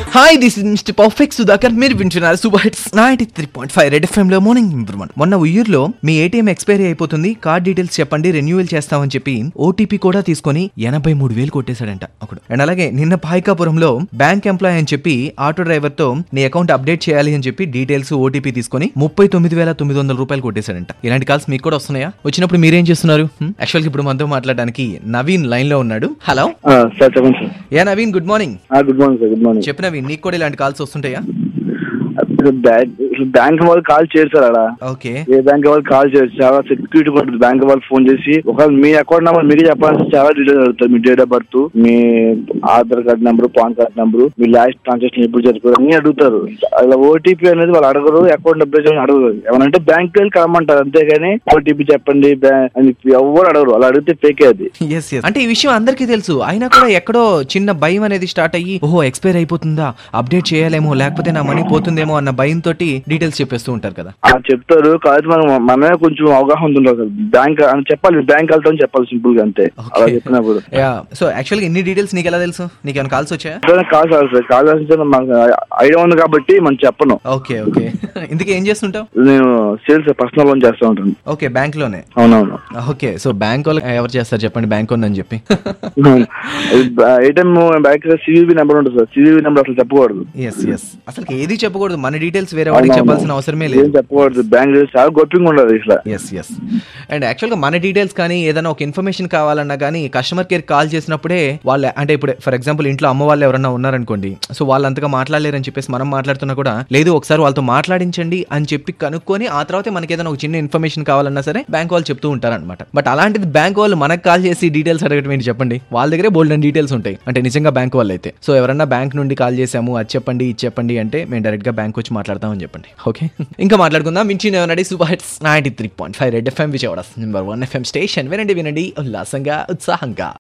hi this is mister perfect Sudhakar మీరు వింటున్నారు super hits ninety three point five red FM లో morning improvement మొన్న ఉయ్యూరులో మీ ఏటీఎం ఎక్స్పైరీ అయిపోతుంది కార్డ్ డీటెయిల్స్ చెప్పండి రెన్యూవల్ చేస్తామని చెప్పి ఓటీపీ కూడా తీసుకొని ఎనభై మూడు వేలు కొట్టేశాడంట ఒకడు అండ్ అలాగే నిన్న పాయికాపురంలో బ్యాంక్ ఎంప్లాయ్ అని చెప్పి ఆటో డ్రైవర్ తో నీ అకౌంట్ అప్డేట్ చేయాలి అని చెప్పి డీటెయిల్స్ ఓటీపీ తీసుకొని ముప్పై తొమ్మిది వేల తొమ్మిది వందల రూపాయలు కొట్టేశాడంట ఇలాంటి కాల్స్ మీకు కూడా వస్తున్నాయా వచ్చినప్పుడు మీరేం చేస్తున్నారు యాక్చువల్ ఇప్పుడు మనతో మాట్లాడడానికి నవీన్ లైన్ లో ఉన్నాడు హలో ఆ, సార్ చెప్పండి sir yeah Naveen good morning ఆ, good morning sir good morning చెప్పు నవీన్ నీకు కూడా ఇలాంటి కాల్స్ వస్తుంటాయా అసలు బ్యాంక్ అసలు బ్యాంక్ వాళ్ళు కాల్ చేయరు సార్ అలా ఓకే ఏ బ్యాంక్ వాళ్ళు కాల్ చేయరు చాలా సెక్యూరిటీ ఉంటుంది బ్యాంక్ వాళ్ళు ఫోన్ చేసి ఒకవేళ మీ అకౌంట్ నెంబర్ మీకే చెప్పాల్సి చాలా డీటెయిల్స్ అడుగుతారు మీ డేట్ ఆఫ్ బర్త్ మీ Aadhaar card number PAN card number మీ లాస్ట్ ట్రాన్సాక్షన్ ఎప్పుడు జరిపారు అన్ని అడుగుతారు అలా ఓటీపీ అనేది వాళ్ళు అడగరు అకౌంట్ నెంబర్ అడగరు ఏమనంటే బ్యాంక్ వెళ్ళి కలమంటారు అంతేగాని ఓటీపీ చెప్పండి బ్యా- అని ఎవరు అడగరు అలా అడిగితే ఫేకే అది ఎస్ ఎస్ అంటే ఈ విషయం అందరికీ తెలుసు అయినా కూడా ఎక్కడో చిన్న భయం అనేది స్టార్ట్ అయ్యి ఓహో ఎక్స్పైర్ అయిపోతుందా అప్డేట్ చేయాలేమో లేకపోతే నా మనీ పోతుందేమో అన్న భయంతో డీటెయిల్స్ చెప్పేస్తూ ఉంటారు కదా ఆ చెప్తారు కాదు మనం మనమే కొంచెం అవగాహన ఉంటుంది సార్ బ్యాంక్ అని చెప్పాలి బ్యాంక్ వెళ్తామని చెప్పాలి సింపుల్ గా అంతే అలా చెప్పినప్పుడు యా సో యాక్చువల్గా ఇన్ని డీటెయిల్స్ నీకు ఎలా తెలుసు నీకు ఏమైనా కాల్స్ వచ్చాయా ఎప్పుడైనా కాల్ సార్ సార్ కాల్ చేస్తే మాకు ఐడియా ఉంది కాబట్టి మనం చెప్పను ఓకే ఓకే ఇందుకే ఏం చేస్తుంటావు నేను సేల్స్ పర్సనల్ లోన్ చేస్తూ ఉంటాను ఓకే బ్యాంక్ లోనే అవునవును ఓకే సో బ్యాంక్ వాళ్ళు ఎవరు చేస్తారు చెప్పండి బ్యాంక్ ఉందని చెప్పి ఏటీఎం బ్యాంక్ సివివి నెంబర్ ఉంటుంది సార్ సివివి నెంబర్ అసలు చెప్పకూడదు ఎస్ ఎస్ అసలు ఏది చెప్పకూడదు మన డీటెయిల్స్ వేరే వాడికి చెప్పాల్సిన అవసరమే లేదు ఏం చెప్పకూడదు బ్యాంక్ చాలా గొప్పగా ఉండదు ఇట్లా ఎస్ ఎస్ అండ్ యాక్చువల్గా మన డీటెయిల్స్ కానీ ఏదైనా ఒక ఇన్ఫర్మేషన్ కావాలన్నా కానీ కస్టమర్ కేర్ కాల్ చేసినప్పుడే వాళ్ళ అంటే ఇప్పుడు ఫర్ ఎగ్జాంపుల్ ఇంట్లో అమ్మ వాళ్ళు ఎవరన్నా ఉన్నారనుకోండి సో వాళ్ళు అంతగా మాట్లాడలేరని చెప్పేసి మనం మాట్లాడుతున్నా కూడా లేదు ఒకసారి వాళ్ళతో మాట్లాడించండి అని చెప్పి కనుక్కొని ఆ తర్వాత మనకి ఏదైనా ఒక చిన్న ఇన్ఫర్మేషన్ కావాలన్నా సరే బ్యాంక్ వాళ్ళు చెప్తూ ఉంటారన్నమాట బట్ అలాంటిది బ్యాంక్ వాళ్ళు మనకు కాల్ చేసి డీటెయిల్స్ అడగటం ఏంటి చెప్పండి వాళ్ళ దగ్గరే బోల్డ్ అండ్ డీటెయిల్స్ ఉంటాయి అంటే నిజంగా బ్యాంక్ వాళ్ళు అయితే సో ఎవరన్నా బ్యాంక్ నుండి కాల్ చేసాము అది చెప్పండి ఇది చెప్పండి అంటే మేము డైరెక్ట్ గా బ్యాంక్ వచ్చి మాట్లాడతామని చెప్పండి ఓకే ఇంకా మాట్లాడుకుందాం మించి నడి super hits ninety three point five red FM Vijayawada number one FM station వినండి వినండి ఉల్లాసంగా ఉత్సాహంగా